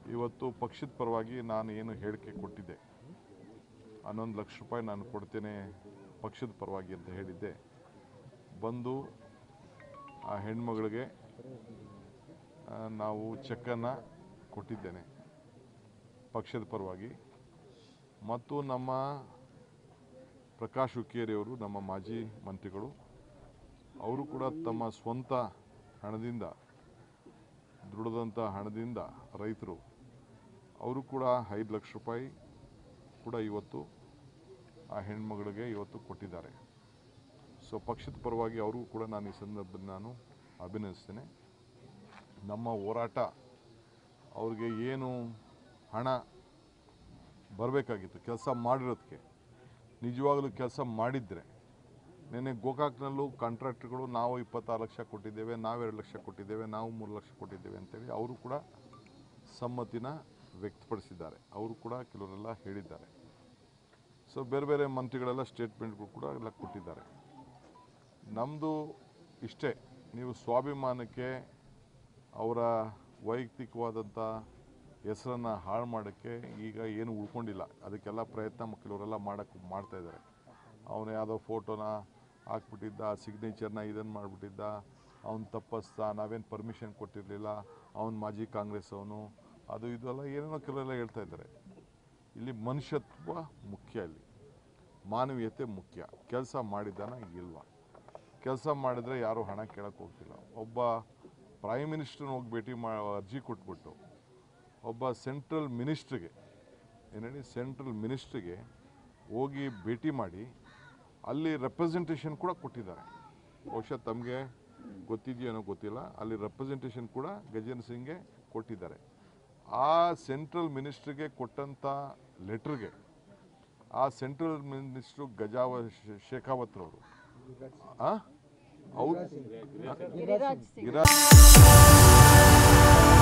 ಇವತ್ತು ಪಕ್ಷದ ಪರವಾಗಿ ನಾನು ಏನು ಹೇಳಿಕೆ ಕೊಟ್ಟಿದ್ದೆ ಹನ್ನೊಂದು ಲಕ್ಷ ರೂಪಾಯಿ ನಾನು ಕೊಡ್ತೇನೆ ಪಕ್ಷದ ಪರವಾಗಿ ಅಂತ ಹೇಳಿದ್ದೆ ಬಂದು ಆ ಹೆಣ್ಮಗಳಿಗೆ ಆ, ನಾವು ಚೆಕ್ಕನ್ನು ಕೊಟ್ಟಿದ್ದೇನೆ ಪಕ್ಷದ ಪರವಾಗಿ ಮತ್ತು ನಮ್ಮ ಪ್ರಕಾಶ್ ಹುಕ್ಕೇರಿಯವರು ನಮ್ಮ ಮಾಜಿ ಮಂತ್ರಿಗಳು ಅವರು ಕೂಡ ತಮ್ಮ ಸ್ವಂತ ಹಣದಿಂದ ದುಡಿದಂಥ ಹಣದಿಂದ ರೈತರು ಅವರು ಕೂಡ ಐದು ಲಕ್ಷ ರೂಪಾಯಿ ಕೂಡ ಇವತ್ತು ಆ ಹೆಣ್ಮಗಳಿಗೆ ಇವತ್ತು ಕೊಟ್ಟಿದ್ದಾರೆ ಸೊ ಪಕ್ಷದ ಪರವಾಗಿ ಅವ್ರಿಗೂ ಕೂಡ ನಾನು ಈ ಸಂದರ್ಭದಲ್ಲಿ ನಾನು ಅಭಿನಂದಿಸ್ತೇನೆ ನಮ್ಮ ಹೋರಾಟ ಅವ್ರಿಗೆ ಏನು ಹಣ ಬರಬೇಕಾಗಿತ್ತು ಕೆಲಸ ಮಾಡಿರೋದಕ್ಕೆ ನಿಜವಾಗಲೂ ಕೆಲಸ ಮಾಡಿದರೆ ನೆನ್ನೆ ಗೋಕಾಕ್ನಲ್ಲೂ ಕಾಂಟ್ರಾಕ್ಟ್ಗಳು ನಾವು ಇಪ್ಪತ್ತಾರು ಲಕ್ಷ ಕೊಟ್ಟಿದ್ದೇವೆ ನಾವು ಎರಡು ಲಕ್ಷ ಕೊಟ್ಟಿದ್ದೇವೆ ನಾವು ಮೂರು ಲಕ್ಷ ಕೊಟ್ಟಿದ್ದೇವೆ ಅಂತೇಳಿ ಅವರು ಕೂಡ ಸಮ್ಮತಿನ ವ್ಯಕ್ತಪಡಿಸಿದ್ದಾರೆ ಅವರು ಕೂಡ ಕೆಲವರೆಲ್ಲ ಹೇಳಿದ್ದಾರೆ ಸೊ ಬೇರೆ ಬೇರೆ ಮಂತ್ರಿಗಳೆಲ್ಲ ಸ್ಟೇಟ್ಮೆಂಟ್ಗಳು ಕೂಡ ಎಲ್ಲ ಕೊಟ್ಟಿದ್ದಾರೆ ನಮ್ಮದು ಇಷ್ಟೇ ನೀವು ಸ್ವಾಭಿಮಾನಕ್ಕೆ ಅವರ ವೈಯಕ್ತಿಕವಾದಂಥ ಹೆಸರನ್ನು ಹಾಳು ಮಾಡೋಕ್ಕೆ ಈಗ ಏನು ಉಳ್ಕೊಂಡಿಲ್ಲ ಅದಕ್ಕೆಲ್ಲ ಪ್ರಯತ್ನ ಮ- ಕೆಲವರೆಲ್ಲ ಮಾಡೋಕ್ಕೆ ಮಾಡ್ತಾ ಇದ್ದಾರೆ ಅವನು ಯಾವುದೋ ಫೋಟೋನ ಹಾಕ್ಬಿಟ್ಟಿದ್ದ ಸಿಗ್ನೇಚರ್ನ ಇದನ್ನು ಮಾಡಿಬಿಟ್ಟಿದ್ದ ಅವ್ನು ತಪ್ಪಿಸ್ದ ನಾವೇನು ಪರ್ಮಿಷನ್ ಕೊಟ್ಟಿರಲಿಲ್ಲ ಅವನು ಮಾಜಿ ಕಾಂಗ್ರೆಸ್ ಅವನು ಅದು ಇದೆಲ್ಲ ಏನೇನೋ ಕೆಲವೆಲ್ಲ ಹೇಳ್ತಾ ಇದ್ದಾರೆ ಇಲ್ಲಿ ಮನುಷ್ಯತ್ವ ಮುಖ್ಯ ಇಲ್ಲಿ ಮಾನವೀಯತೆ ಮುಖ್ಯ ಕೆಲಸ ಮಾಡಿದ್ದಾನ ಇಲ್ವಾ ಕೆಲಸ ಮಾಡಿದರೆ ಯಾರೂ ಹಣ ಕೇಳಕ್ಕೆ ಹೋಗ್ತಿಲ್ಲ ಒಬ್ಬ ಪ್ರೈಮ್ ಮಿನಿಸ್ಟರ್ನ ಹೋಗಿ ಭೇಟಿ ಮಾ ಅರ್ಜಿ ಕೊಟ್ಬಿಟ್ಟು ಒಬ್ಬ ಸೆಂಟ್ರಲ್ ಮಿನಿಸ್ಟ್ರಿಗೆ ಏನು ಹೇಳಿ ಸೆಂಟ್ರಲ್ ಮಿನಿಸ್ಟ್ರಿಗೆ ಹೋಗಿ ಭೇಟಿ ಮಾಡಿ ಅಲ್ಲಿ ರೆಪ್ರೆಸೆಂಟೇಷನ್ ಕೂಡ ಕೊಟ್ಟಿದ್ದಾರೆ ಬಹುಶಃ ತಮಗೆ ಗೊತ್ತಿದೆಯೇನೋ ಗೊತ್ತಿಲ್ಲ ಅಲ್ಲಿ ರೆಪ್ರೆಸೆಂಟೇಷನ್ ಕೂಡ ಗಜೇಂದ್ರ ಸಿಂಗ್ಗೆ ಕೊಟ್ಟಿದ್ದಾರೆ ಆ ಸೆಂಟ್ರಲ್ ಮಿನಿಸ್ಟ್ರಿಗೆ ಕೊಟ್ಟಂಥ ಲೆಟ್ರಿಗೆ ಆ ಸೆಂಟ್ರಲ್ ಮಿನಿಸ್ಟ್ರು ಗಜಾವ ಶೇ- ಶೇಖಾವತ್ರವರು ಆ? ಅವ್ರು ಗಿರಿರಾಜ್ ಸಿಂಗ್ ಗಿರಾ